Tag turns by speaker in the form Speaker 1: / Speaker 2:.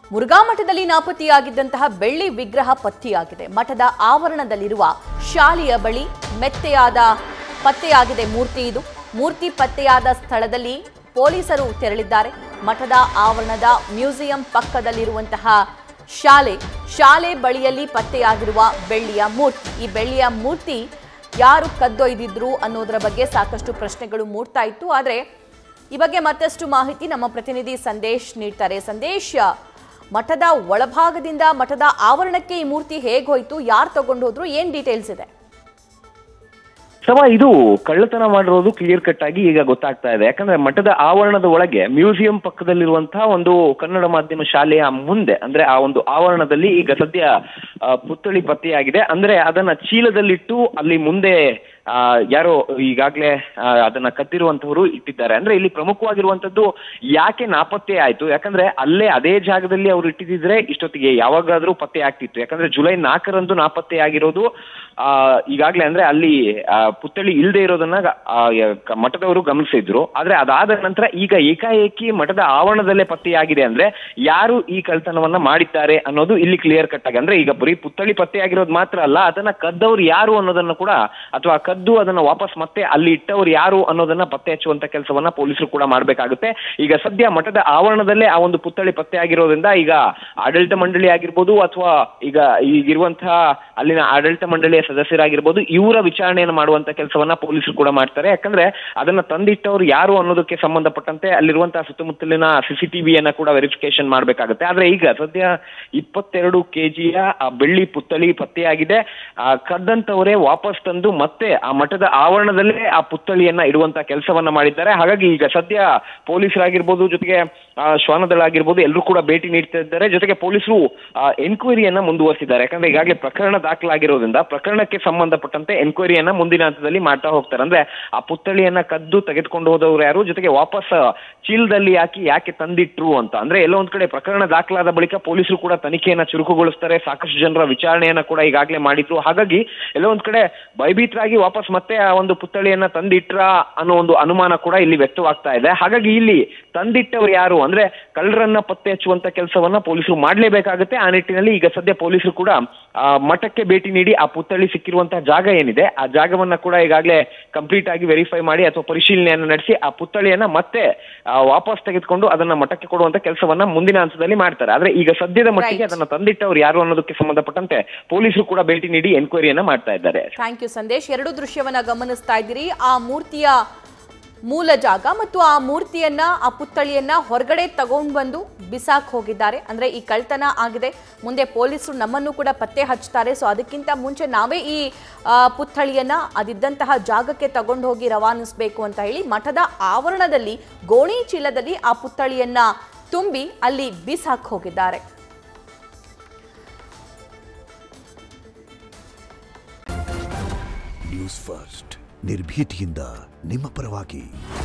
Speaker 1: ಮುರುಘಾ ಮಠದಲ್ಲಿ ನಾಪತ್ತೆಯಾಗಿದ್ದಂತಹ ಬೆಳ್ಳಿ ವಿಗ್ರಹ ಪತ್ತೆಯಾಗಿದೆ ಮಠದ ಆವರಣದಲ್ಲಿರುವ ಶಾಲೆಯ ಬಳಿ ಮೆತ್ತೆಯಾದ ಪತ್ತೆಯಾಗಿದೆ ಮೂರ್ತಿ ಇದು ಮೂರ್ತಿ ಪತ್ತೆಯಾದ ಸ್ಥಳದಲ್ಲಿ ಪೊಲೀಸರು ತೆರಳಿದ್ದಾರೆ ಮಠದ ಆವರಣದ ಮ್ಯೂಸಿಯಂ ಪಕ್ಕದಲ್ಲಿರುವಂತಹ ಶಾಲೆ ಶಾಲೆ ಬಳಿಯಲ್ಲಿ ಪತ್ತೆಯಾಗಿರುವ ಬೆಳ್ಳಿಯ ಮೂರ್ತಿ ಈ ಬೆಳ್ಳಿಯ ಮೂರ್ತಿ ಯಾರು ಕದ್ದೊಯ್ದಿದ್ರು ಅನ್ನೋದರ ಬಗ್ಗೆ ಸಾಕಷ್ಟು ಪ್ರಶ್ನೆಗಳು ಮೂಡ್ತಾ ಇತ್ತು ಆದರೆ ಈ ಬಗ್ಗೆ ಮತ್ತಷ್ಟು ಮಾಹಿತಿ ನಮ್ಮ ಪ್ರತಿನಿಧಿ ಸಂದೇಶ್ ನೀಡ್ತಾರೆ ಸಂದೇಶ್ ಮಠದ ಒಳಭಾಗದಿಂದ ಮಠದ ಆವರಣಕ್ಕೆ ಈ ಮೂರ್ತಿ ಹೇಗೆ ಹೋಯ್ತು ಯಾರು ತಗೊಂಡು ಹೋದ್ರು ಏನ್ ಡೀಟೇಲ್ಸ್ ಇದೆ
Speaker 2: ಸಮ ಇದು ಕಳ್ಳತನ ಮಾಡಿರೋದು ಕ್ಲಿಯರ್ ಕಟ್ ಆಗಿ ಈಗ ಗೊತ್ತಾಗ್ತಾ ಇದೆ ಯಾಕಂದ್ರೆ ಮಠದ ಆವರಣದ ಒಳಗೆ ಮ್ಯೂಸಿಯಂ ಪಕ್ಕದಲ್ಲಿರುವಂತಹ ಒಂದು ಕನ್ನಡ ಮಾಧ್ಯಮ ಶಾಲೆಯ ಮುಂದೆ ಅಂದ್ರೆ ಆ ಒಂದು ಆವರಣದಲ್ಲಿ ಈಗ ಸದ್ಯ ಆ, ಪುತ್ಥಳಿ ಪತ್ತೆಯಾಗಿದೆ ಅಂದ್ರೆ ಅದನ್ನ ಚೀಲದಲ್ಲಿಟ್ಟು ಅಲ್ಲಿ ಮುಂದೆ ಆ, ಯಾರೋ ಈಗಾಗಲೇ ಅದನ್ನ ಕತ್ತಿರುವಂತವರು ಇಟ್ಟಿದ್ದಾರೆ ಅಂದ್ರೆ ಇಲ್ಲಿ ಪ್ರಮುಖವಾಗಿರುವಂತದ್ದು ಯಾಕೆ ನಾಪತ್ತೆ ಆಯ್ತು ಯಾಕಂದ್ರೆ ಅಲ್ಲೇ ಅದೇ ಜಾಗದಲ್ಲಿ ಅವ್ರು ಇಟ್ಟಿದ್ರೆ ಇಷ್ಟೊತ್ತಿಗೆ ಯಾವಾಗಾದ್ರೂ ಪತ್ತೆ ಆಗ್ತಿತ್ತು ಯಾಕಂದ್ರೆ ಜುಲೈ ನಾಲ್ಕರಂದು ನಾಪತ್ತೆ ಆಗಿರೋದು ಆ ಈಗಾಗಲೇ ಅಂದ್ರೆ ಅಲ್ಲಿ ಆ, ಪುತ್ಥಳಿ ಇಲ್ಲದೆ ಇರೋದನ್ನ ಆ, ಯ- ಕ- ಮಠದವರು ಗಮನಿಸಿದ್ರು ಆದ್ರೆ ಅದಾದ ನಂತರ ಈಗ ಏಕಾಏಕಿ ಮಠದ ಆವರಣದಲ್ಲೇ ಪತ್ತೆಯಾಗಿದೆ ಅಂದ್ರೆ ಯಾರು ಈ ಕಳ್ತನವನ್ನ ಮಾಡಿದ್ದಾರೆ ಅನ್ನೋದು ಇಲ್ಲಿ ಕ್ಲಿಯರ್ ಕಟ್ ಆಗಿ ಅಂದ್ರೆ ಈಗ ಬರೀ ಪುತ್ಥಳಿ ಪತ್ತೆಯಾಗಿರೋದು ಮಾತ್ರ ಅಲ್ಲ ಅದನ್ನ ಕದ್ದವ್ರು ಯಾರು ಅನ್ನೋದನ್ನ ಕೂಡ ಅಥವಾ ಕದ್ದು ಅದನ್ನ ವಾಪಸ್ ಮತ್ತೆ ಅಲ್ಲಿ ಇಟ್ಟವ್ರು ಯಾರು ಅನ್ನೋದನ್ನ ಪತ್ತೆ ಹಚ್ಚುವಂತ ಕೆಲಸವನ್ನ ಪೊಲೀಸರು ಕೂಡ ಮಾಡ್ಬೇಕಾಗುತ್ತೆ ಈಗ ಸದ್ಯ ಮಠದ ಆವರಣದಲ್ಲೇ ಆ ಒಂದು ಪುತ್ಥಳಿ ಪತ್ತೆ ಆಗಿರೋದ್ರಿಂದ ಈಗ ಆಡಳಿತ ಮಂಡಳಿ ಆಗಿರ್ಬೋದು ಅಥವಾ ಈಗ ಈಗಿರುವಂತಹ ಅಲ್ಲಿನ ಆಡಳಿತ ಮಂಡಳಿಯ ಸದಸ್ಯರಾಗಿರ್ಬೋದು ಇವರ ವಿಚಾರಣೆಯನ್ನು ಮಾಡುವಂತ ಕೆಲಸವನ್ನ ಪೊಲೀಸರು ಕೂಡ ಮಾಡ್ತಾರೆ ಯಾಕಂದ್ರೆ ಅದನ್ನ ತಂದಿಟ್ಟವ್ರು ಯಾರು ಅನ್ನೋದಕ್ಕೆ ಸಂಬಂಧಪಟ್ಟಂತೆ ಅಲ್ಲಿರುವಂತಹ ಸುತ್ತಮುತ್ತಲಿನ ಸಿಸಿಟಿವಿಯನ್ನ ಕೂಡ ವೆರಿಫಿಕೇಶನ್ ಮಾಡ್ಬೇಕಾಗುತ್ತೆ ಆದ್ರೆ ಈಗ ಸದ್ಯ ಇಪ್ಪತ್ತೆರಡು ಕೆಜಿಯ ಬೆಳ್ಳಿ ಪುತ್ಥಳಿ ಪತ್ತೆಯಾಗಿದೆ ಆ ಕದ್ದಂತವರೇ ವಾಪಸ್ ತಂದು ಮತ್ತೆ ಆ ಮಠದ ಆವರಣದಲ್ಲೇ ಆ ಪುತ್ಥಳಿಯನ್ನ ಇಡುವಂತ ಕೆಲಸವನ್ನ ಮಾಡಿದ್ದಾರೆ ಹಾಗಾಗಿ ಈಗ ಸದ್ಯ ಪೊಲೀಸರಾಗಿರ್ಬೋದು ಜೊತೆಗೆ ಆ, ಶ್ವಾನದಳ ಆಗಿರ್ಬೋದು ಎಲ್ಲರೂ ಕೂಡ ಭೇಟಿ ನೀಡ್ತಾ ಇದ್ದಾರೆ ಜೊತೆಗೆ ಪೊಲೀಸರು ಎನ್ಕ್ವೈರಿಯನ್ನ ಮುಂದುವರಿಸಿದ್ದಾರೆ ಯಾಕಂದ್ರೆ ಈಗಾಗಲೇ ಪ್ರಕರಣ ದಾಖಲಾಗಿರೋದ್ರಿಂದ ಪ್ರಕರಣಕ್ಕೆ ಸಂಬಂಧಪಟ್ಟಂತೆ ಎನ್ಕ್ವೈರಿಯನ್ನ ಮುಂದಿನ ಹಂತದಲ್ಲಿ ಮಾಡ್ತಾ ಹೋಗ್ತಾರೆ ಅಂದ್ರೆ ಆ ಪುತ್ಥಳಿಯನ್ನ ಕದ್ದು ತೆಗೆದುಕೊಂಡು ಹೋದವರು ಯಾರು ಜೊತೆಗೆ ವಾಪಸ್ ಚೀಲದಲ್ಲಿ ಹಾಕಿ ಯಾಕೆ ತಂದಿಟ್ರು ಅಂತ ಅಂದ್ರೆ ಎಲ್ಲೋ ಒಂದ್ ಕಡೆ ಪ್ರಕರಣ ದಾಖಲಾದ ಬಳಿಕ ಪೊಲೀಸರು ಕೂಡ ತನಿಖೆಯನ್ನ ಚುರುಕುಗೊಳಿಸ್ತಾರೆ ಸಾಕಷ್ಟು ಜನರ ವಿಚಾರಣೆಯನ್ನ ಕೂಡ ಈಗಾಗಲೇ ಮಾಡಿದ್ರು ಹಾಗಾಗಿ ಎಲ್ಲೋ ಒಂದ್ ಕಡೆ ಭಯಭೀತರಾಗಿ ವಾಪಸ್ ಮತ್ತೆ ಆ ಒಂದು ಪುತ್ಥಳಿಯನ್ನ ತಂದಿಟ್ರ ಅನ್ನೋ ಒಂದು ಅನುಮಾನ ಕೂಡ ಇಲ್ಲಿ ವ್ಯಕ್ತವಾಗ್ತಾ ಇದೆ ಹಾಗಾಗಿ ಇಲ್ಲಿ ತಂದಿಟ್ಟವ್ರು ಯಾರು ಅಂದ್ರೆ ಕಳ್ಳರನ್ನ ಪತ್ತೆ ಹಚ್ಚುವಂತ ಕೆಲಸವನ್ನ ಪೊಲೀಸರು ಮಾಡ್ಲೇಬೇಕಾಗುತ್ತೆ ಆ ನಿಟ್ಟಿನಲ್ಲಿ ಈಗ ಸದ್ಯ ಪೊಲೀಸರು ಕೂಡ ಆ ಮಠಕ್ಕೆ ಭೇಟಿ ನೀಡಿ ಆ ಪುತ್ಥಳಿ ಸಿಕ್ಕಿರುವಂತಹ ಜಾಗ ಏನಿದೆ ಆ ಜಾಗವನ್ನ ಕೂಡ ಈಗಾಗಲೇ ಕಂಪ್ಲೀಟ್ ಆಗಿ ವೆರಿಫೈ ಮಾಡಿ ಅಥವಾ ಪರಿಶೀಲನೆಯನ್ನ ನಡೆಸಿ ಆ ಪುತ್ಥಳಿಯನ್ನ ಮತ್ತೆ ಆ, ವಾಪಸ್ ತೆಗೆದುಕೊಂಡು ಅದನ್ನ ಮಠಕ್ಕೆ ಕೊಡುವಂತ ಕೆಲಸವನ್ನ ಮುಂದಿನ ಹಂತದಲ್ಲಿ ಮಾಡ್ತಾರೆ ಆದ್ರೆ ಈಗ ಸದ್ಯದ ಮಟ್ಟಿಗೆ
Speaker 1: Right.
Speaker 2: ಅದನ್ನ ತಂದಿಟ್ಟವ್ರು ಯಾರು ಅನ್ನೋದಕ್ಕೆ ಸಂಬಂಧಪಟ್ಟಂತೆ ಪೊಲೀಸರು ಕೂಡ ಭೇಟಿ ನೀಡಿ ಎನ್ಕ್ವೈರಿಯನ್ನ ಮಾಡ್ತಾ ಇದ್ದಾರೆ
Speaker 1: ಥ್ಯಾಂಕ್ ಯು ಸಂದೇಶ್ ಎರಡು ದೃಶ್ಯವನ್ನ ಗಮನಿಸ್ತಾ ಇದ್ದೀರಿ ಆ ಮೂರ್ತಿಯ ಮೂಲ ಜಾಗ ಮತ್ತು ಆ ಮೂರ್ತಿಯನ್ನ ಆ ಪುತ್ಥಳಿಯನ್ನ ಹೊರಗಡೆ ತಗೊಂಡು ಬಂದು ಬಿಸಾಕ್ ಹೋಗಿದ್ದಾರೆ ಅಂದ್ರೆ ಈ ಕಳ್ತನ ಆಗಿದೆ ಮುಂದೆ ಪೊಲೀಸರು ನಮ್ಮನ್ನು ಕೂಡ ಪತ್ತೆ ಹಚ್ತಾರೆ ಸೊ ಅದಕ್ಕಿಂತ ಮುಂಚೆ ನಾವೇ ಈ ಆ, ಪುತ್ಥಳಿಯನ್ನ ಅದಿದ್ದಂತಹ ಜಾಗಕ್ಕೆ ತಗೊಂಡು ಹೋಗಿ ರವಾನಿಸಬೇಕು ಅಂತ ಹೇಳಿ ಮಠದ ಆವರಣದಲ್ಲಿ ಗೋಣಿ ಚೀಲದಲ್ಲಿ ಆ ಪುತ್ಥಳಿಯನ್ನ ತುಂಬಿ ಅಲ್ಲಿ ಬಿಸಾಕ್ ಹೋಗಿದ್ದಾರೆ
Speaker 3: ನ್ಯೂಸ್ ಫಸ್ಟ್ ನಿರ್ಭೀತಿಯಿಂದ ನಿಮ್ಮ ಪರವಾಗಿ